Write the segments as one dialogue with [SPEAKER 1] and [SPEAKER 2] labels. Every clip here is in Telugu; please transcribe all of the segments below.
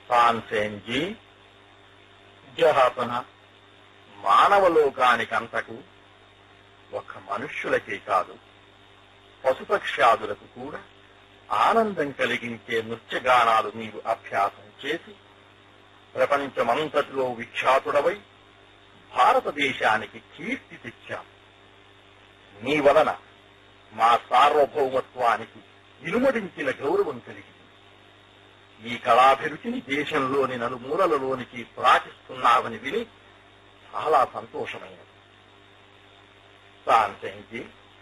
[SPEAKER 1] తాన్సేన్జీ జహాపన మానవలోకానికంతకు ఒక మనుష్యులకే కాదు పశుపక్ష్యాదులకు కూడా ఆనందం కలిగించే నృత్యగానాలు నీవు అభ్యాసం చేసి ప్రపంచమంతటిలో విఖ్యాతుడవై భారతదేశానికి కీర్తి తెచ్చాం నీ వలన మా సార్వభౌమత్వానికి ఇనుమడించిన గౌరవం కలిగింది ఈ కళాభిరుచిని దేశంలోని నలుమూలలలోనికి ప్రాచిస్తున్నావని విని చాలా సంతోషమైనది శాంతంజీ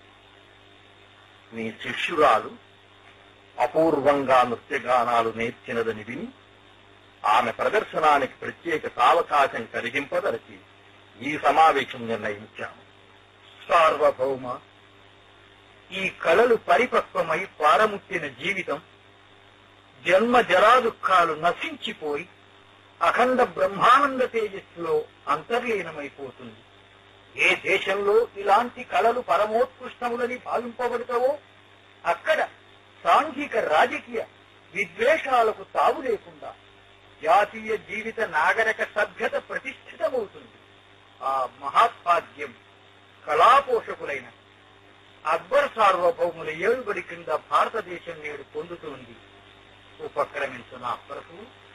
[SPEAKER 1] నీ శిష్యురాలు అపూర్వంగా నృత్యగానాలు నేర్చినదని విని ఆమె ప్రదర్శనానికి ప్రత్యేక సావకాశం కలిగింపదలిచి ఈ సమావేశం నిర్ణయించాము
[SPEAKER 2] సార్వభౌమ ఈ కళలు పరిపక్వమై పారముట్టిన జీవితం జన్మ జరాదుఖాలు నశించిపోయి అఖండ బ్రహ్మానంద తేజస్సులో అంతర్లీనమైపోతుంది ఏ దేశంలో ఇలాంటి కళలు పరమోత్కృష్టములని భావింపబడతావో అక్కడ సాంఘిక రాజకీయ విద్వేషాలకు తావు లేకుండా జాతీయ జీవిత నాగరిక సభ్యత ప్రతిష్ఠితమవుతుంది ఆ మహాత్భాగ్యం కళాపోషకులైన అక్బర్ సార్వభౌముల ఏడుబడి కింద భారతదేశం నేడు పొందుతుంది ఉపక్రమించిన ప్రభు